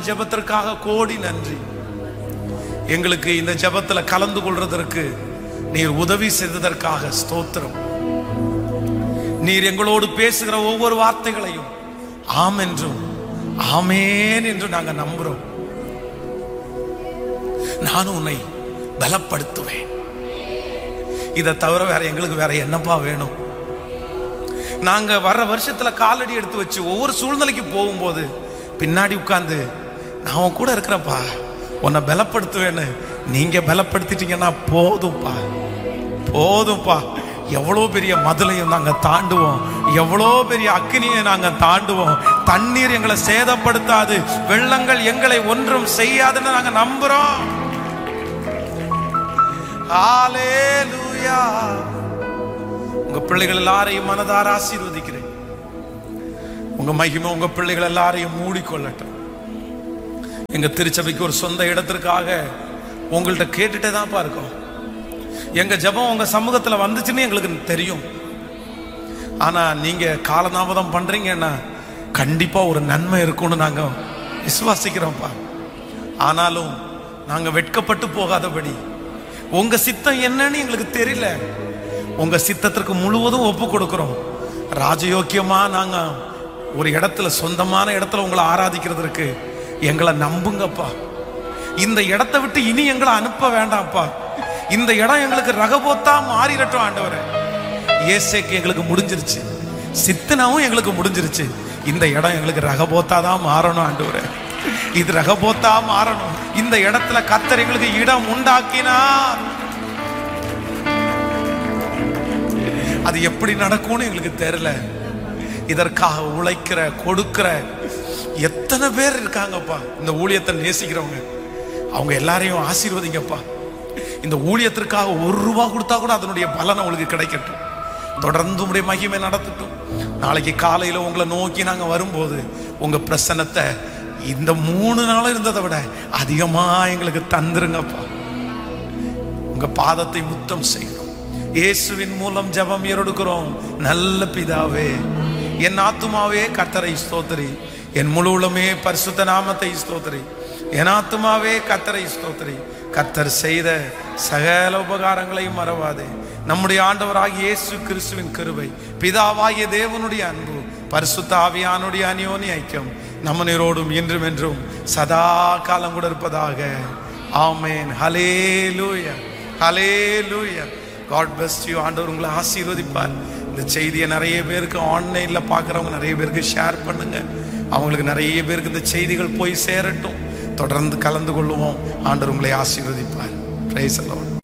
ஜெபத்திற்காக கோடி நன்றி எங்களுக்கு இந்த ஜெபத்துல கலந்து கொள்றதற்கு நீர் உதவி செய்ததற்காக ஸ்தோத்திரம் நீர் எங்களோடு பேசுகிற ஒவ்வொரு வார்த்தைகளையும் ஆம் என்றும் ஆமேன் என்று நாங்க நம்புறோம் நானும் உன்னை பலப்படுத்துவேன் இதை தவிர வேற எங்களுக்கு வேற என்னப்பா வேணும் நாங்க வர்ற வருஷத்துல காலடி எடுத்து வச்சு ஒவ்வொரு சூழ்நிலைக்கு போகும்போது பின்னாடி உட்கார்ந்து நான் உன் கூட இருக்கிறப்பா உன்னை பலப்படுத்துவேன்னு நீங்க பலப்படுத்திட்டீங்கன்னா போதும்ப்பா போதும்ப்பா எவ்வளோ பெரிய மதுளையும் நாங்க தாண்டுவோம் எவ்வளோ பெரிய அக்கினியை நாங்க தாண்டுவோம் தண்ணீர் எங்களை சேதப்படுத்தாது வெள்ளங்கள் எங்களை ஒன்றும் செய்யாதுன்னு நாங்க நம்புறோம் ஹalleluya உங்க பிள்ளைகள் எல்லாரையும் மனதார ஆசீர்வதிக்கிறேன் உங்க மகிமை உங்க பிள்ளைகள் எல்லாரையும் மூடிக்கொள்ளட்டும் எங்க திருச்சபைக்கு ஒரு சொந்த இடத்திற்காக உங்கள்ட்ட கேட்டுட்டே தான்ப்பா இருக்கோம் எங்க ஜெபம் உங்க சமூகத்துல வந்துச்சுன்னு எங்களுக்கு தெரியும் ஆனா நீங்க காலதாமதம் பண்றீங்கன்னா கண்டிப்பா ஒரு நன்மை இருக்கும்னு நாங்க விசுவாசிக்கிறோம்ப்பா ஆனாலும் நாங்க வெட்கப்பட்டு போகாதபடி உங்க சித்தம் என்னன்னு எங்களுக்கு தெரியல உங்க சித்தத்திற்கு முழுவதும் ஒப்பு கொடுக்கிறோம் ராஜயோக்கியமா நாங்க ஒரு இடத்துல சொந்தமான இடத்துல உங்களை ஆராதிக்கிறதுக்கு எங்களை நம்புங்கப்பா இந்த இடத்தை விட்டு இனி எங்களை அனுப்ப வேண்டாம்ப்பா இந்த இடம் எங்களுக்கு ரகபோத்தா மாறிடட்டும் ஆண்டவரே ஏசேக்கு எங்களுக்கு முடிஞ்சிருச்சு சித்தனாவும் எங்களுக்கு முடிஞ்சிருச்சு இந்த இடம் எங்களுக்கு ரகபோத்தா தான் மாறணும் ஆண்டவரே இது ரகபோத்தா மாறணும் இந்த இடத்துல கத்தர் எங்களுக்கு இடம் உண்டாக்கினார் அது எப்படி நடக்கும்னு எங்களுக்கு தெரியல இதற்காக உழைக்கிற கொடுக்கிற எத்தனை பேர் இருக்காங்கப்பா இந்த ஊழியத்தை நேசிக்கிறவங்க அவங்க எல்லாரையும் ஆசீர்வதிங்கப்பா இந்த ஊழியத்திற்காக ஒரு ரூபா கொடுத்தா கூட அதனுடைய பலன் அவங்களுக்கு கிடைக்கட்டும் தொடர்ந்து உடைய மகிமை நடத்தட்டும் நாளைக்கு காலையில உங்களை நோக்கி நாங்க வரும்போது உங்க பிரசன்னத்தை இந்த மூணு நாளும் இருந்ததை விட அதிகமா எங்களுக்கு தந்துருங்கப்பா உங்க பாதத்தை முத்தம் செய்கிறோம் இயேசுவின் மூலம் ஜெபம் ஏறெடுக்கிறோம் நல்ல பிதாவே என் ஆத்துமாவே கர்த்தரை ஸ்தோத்திரி என் முழு உள்ளமே பரிசுத்த நாமத்தை ஸ்தோத்திரி என் ஆத்துமாவே கர்த்தரை ஸ்தோத்திரி கர்த்தர் செய்த சகல உபகாரங்களையும் மறவாதே நம்முடைய ஆண்டவராகிய இயேசு கிறிஸ்துவின் கிருபை பிதாவாகிய தேவனுடைய அன்பு பரிசுத்த ஆவியானுடைய அநியோனி ஐக்கியம் நம்ம நீரோடும் இன்றும் என்றும் சதா காலம் கூட இருப்பதாக ஆமேன் ஹலே லூயா ஹலே லூயா காட் பெஸ்ட் யூ ஆண்டவர் உங்களை ஆசீர்வதிப்பார் இந்த செய்தியை நிறைய பேருக்கு ஆன்லைனில் பார்க்குறவங்க நிறைய பேருக்கு ஷேர் பண்ணுங்க அவங்களுக்கு நிறைய பேருக்கு இந்த செய்திகள் போய் சேரட்டும் தொடர்ந்து கலந்து கொள்ளுவோம் ஆண்டவர் உங்களை ஆசீர்வதிப்பார் பிரைஸ் அலோன்